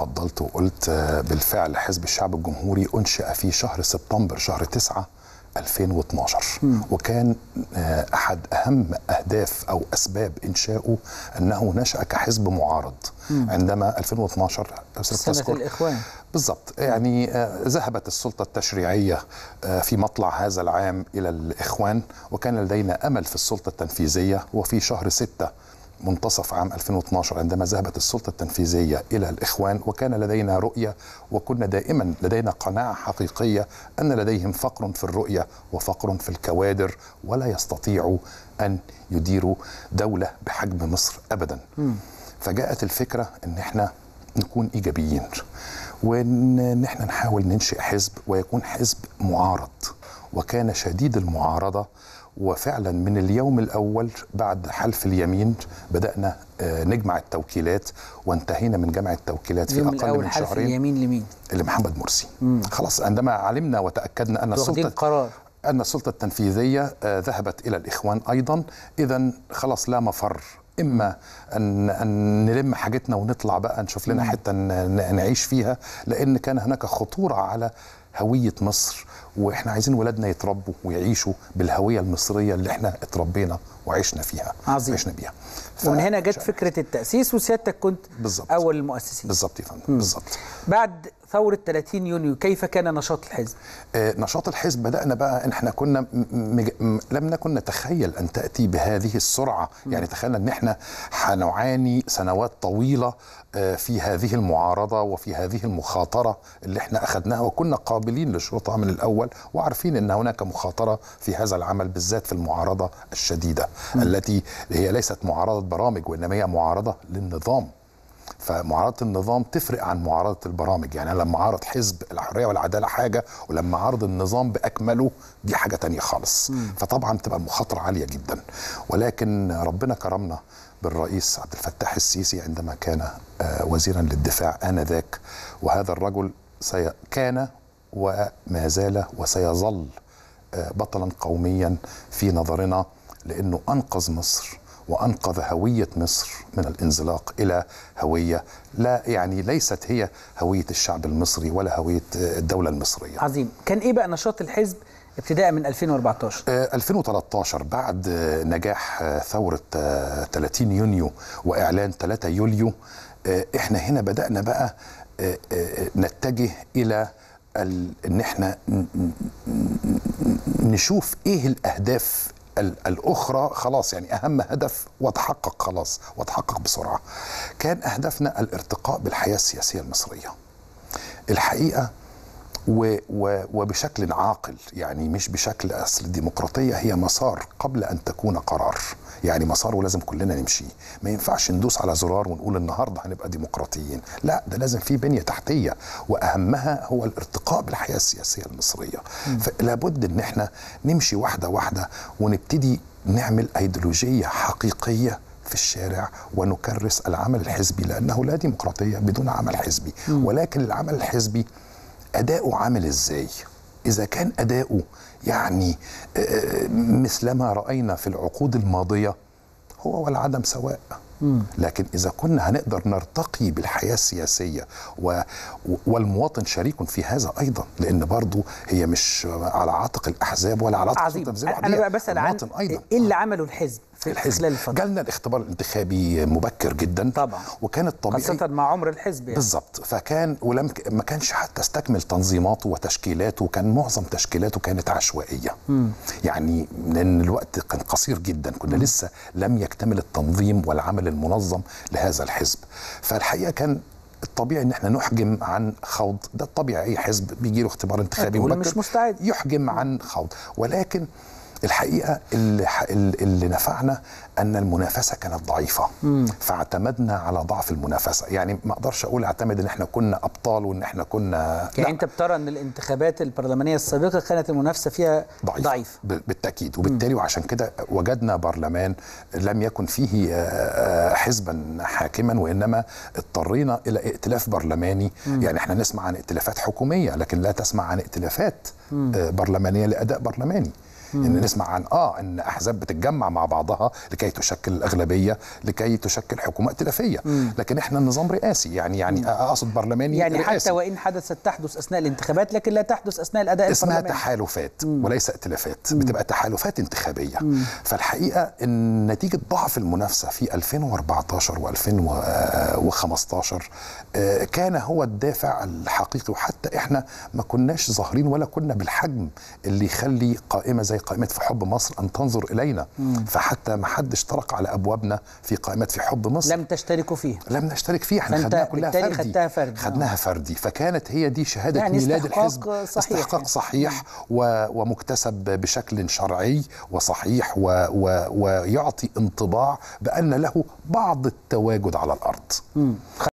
تفضلت وقلت آه، بالفعل حزب الشعب الجمهوري انشئ في شهر سبتمبر شهر 9 2012 وكان آه، احد اهم اهداف او اسباب انشائه انه نشا كحزب معارض عندما 2012 لو سمحت سنة تذكر، الإخوان بالضبط يعني آه، ذهبت السلطة التشريعية آه، في مطلع هذا العام إلى الإخوان وكان لدينا أمل في السلطة التنفيذية وفي شهر ستة منتصف عام 2012 عندما ذهبت السلطة التنفيذية إلى الإخوان وكان لدينا رؤية وكنا دائما لدينا قناعة حقيقية أن لديهم فقر في الرؤية وفقر في الكوادر ولا يستطيعوا أن يديروا دولة بحجم مصر أبدا فجاءت الفكرة أن احنا نكون ايجابيين وان احنا نحاول ننشئ حزب ويكون حزب معارض وكان شديد المعارضه وفعلا من اليوم الاول بعد حلف اليمين بدانا آه، نجمع التوكيلات وانتهينا من جمع التوكيلات في اليوم اقل الأول من حلف شهرين اليمين لمين؟ لمحمد مرسي خلاص عندما علمنا وتاكدنا ان واخدين السلطه قرار أن السلطة التنفيذية آه، ذهبت إلى الإخوان أيضا إذا خلاص لا مفر إما أن, أن نلم حاجتنا ونطلع بقى نشوف لنا حتة ن- ن- نعيش فيها لأن كان هناك خطورة على هوية مصر وإحنا عايزين ولادنا يتربوا ويعيشوا بالهوية المصرية اللي إحنا اتربينا وعشنا فيها عظيم. عشنا بيها ف- ومن هنا جت فكرة التأسيس وسيادتك كنت بالظبط. أول المؤسسين بالظبط يا فندم بالظبط بعد ثورة 30 يونيو كيف كان نشاط الحزب؟ آه، نشاط الحزب بدأنا بقى إن احنا كنا م- م- م- لم نكن نتخيل أن تأتي بهذه السرعة يعني تخيلنا أن احنا هنعاني سنوات طويلة آه، في هذه المعارضة وفي هذه المخاطرة اللي احنا أخذناها وكنا قابلين لشروطها من الأول وعارفين أن هناك مخاطرة في هذا العمل بالذات في المعارضة الشديدة التي هي ليست معارضة برامج وإنما هي معارضة للنظام فمعارضه النظام تفرق عن معارضه البرامج يعني أنا لما اعرض حزب الحريه والعداله حاجه ولما اعرض النظام باكمله دي حاجه تانية خالص فطبعا تبقى المخاطره عاليه جدا ولكن ربنا كرمنا بالرئيس عبد الفتاح السيسي عندما كان آه، وزيرا للدفاع انذاك وهذا الرجل سي كان وما زال وسيظل آه، بطلا قوميا في نظرنا لانه انقذ مصر وانقذ هويه مصر من الانزلاق الى هويه لا يعني ليست هي هويه الشعب المصري ولا هويه آه، الدوله المصريه. عظيم كان إيه بقى نشاط الحزب ابتداء من 2014 آه، 2013 بعد آه، نجاح آه، ثورة آه، 30 يونيو وإعلان 3 يوليو آه، إحنا هنا بدأنا بقى آه، آه، نتجه إلى ال- إن إحنا ن- ن- نشوف إيه الأهداف ال- الأخرى خلاص يعني أهم هدف وتحقق خلاص وتحقق بسرعة كان أهدافنا الارتقاء بالحياة السياسية المصرية الحقيقة و و وبشكل عاقل يعني مش بشكل اصل الديمقراطيه هي مسار قبل ان تكون قرار يعني مسار ولازم كلنا نمشي ما ينفعش ندوس على زرار ونقول النهارده هنبقى ديمقراطيين لا ده لازم في بنيه تحتيه واهمها هو الارتقاء بالحياه السياسيه المصريه فلا بد ان احنا نمشي واحده واحده ونبتدي نعمل ايديولوجيه حقيقيه في الشارع ونكرس العمل الحزبي لانه لا ديمقراطيه بدون عمل حزبي ولكن العمل الحزبي اداؤه عامل ازاي اذا كان اداؤه يعني آه، مثلما راينا في العقود الماضيه هو والعدم سواء لكن اذا كنا هنقدر نرتقي بالحياه السياسيه و والمواطن شريك في هذا ايضا لان برضه هي مش على عاتق الاحزاب ولا على عاتق عظيم التنظيم انا العادية. بقى بسال عن المواطن ايضا ايه اللي عمله الحزب في الحزب خلال الفتره جالنا الاختبار الانتخابي مبكر جدا طبعا. وكان الطبيعي خاصه مع عمر الحزب يعني. بالظبط فكان ولم ك- ما كانش حتى استكمل تنظيماته وتشكيلاته كان معظم تشكيلاته كانت عشوائيه يعني لان الوقت كان قصير جدا كنا لسه لم يكتمل التنظيم والعمل المنظم لهذا الحزب فالحقيقه كان الطبيعي ان احنا نحجم عن خوض ده الطبيعي اي حزب بيجي له اختبار انتخابي هتقول مبكر مش مستعد. يحجم عن خوض ولكن الحقيقه اللي, ح- اللي نفعنا ان المنافسه كانت ضعيفه فاعتمدنا على ضعف المنافسه يعني ما اقدرش اقول اعتمد ان احنا كنا ابطال وان احنا كنا يعني لا، انت بترى ان الانتخابات البرلمانيه السابقه كانت المنافسه فيها ضعيف, ضعيف. ب- بالتاكيد وبالتالي وعشان كده وجدنا برلمان لم يكن فيه آه، آه، حزبا حاكما وانما اضطرينا الى ائتلاف برلماني يعني احنا نسمع عن ائتلافات حكوميه لكن لا تسمع عن ائتلافات آه، برلمانيه لاداء برلماني ان نسمع عن اه ان احزاب بتتجمع مع بعضها لكي تشكل الاغلبيه لكي تشكل حكومه ائتلافيه لكن احنا النظام رئاسي يعني يعني اقصد برلماني يعني رئاسي. حتى وان حدثت تحدث اثناء الانتخابات لكن لا تحدث اثناء الاداء اسمها البرلماني تحالفات وليس ائتلافات بتبقى تحالفات انتخابيه فالحقيقه ان نتيجه ضعف المنافسه في 2014 و2015 كان هو الدافع الحقيقي وحتى احنا ما كناش ظاهرين ولا كنا بالحجم اللي يخلي قائمه زي قائمه في حب مصر ان تنظر الينا فحتى ما حدش طرق على ابوابنا في قائمه في حب مصر لم تشتركوا فيه لم نشترك فيها احنا فأنت خدناها كلها بالتالي فردي خدتها فردي. خدناها فردي فكانت هي دي شهاده يعني ميلاد استحقاق الحزب صحيح استحقاق يعني. صحيح و... ومكتسب بشكل شرعي وصحيح و... و... ويعطي انطباع بان له بعض التواجد على الارض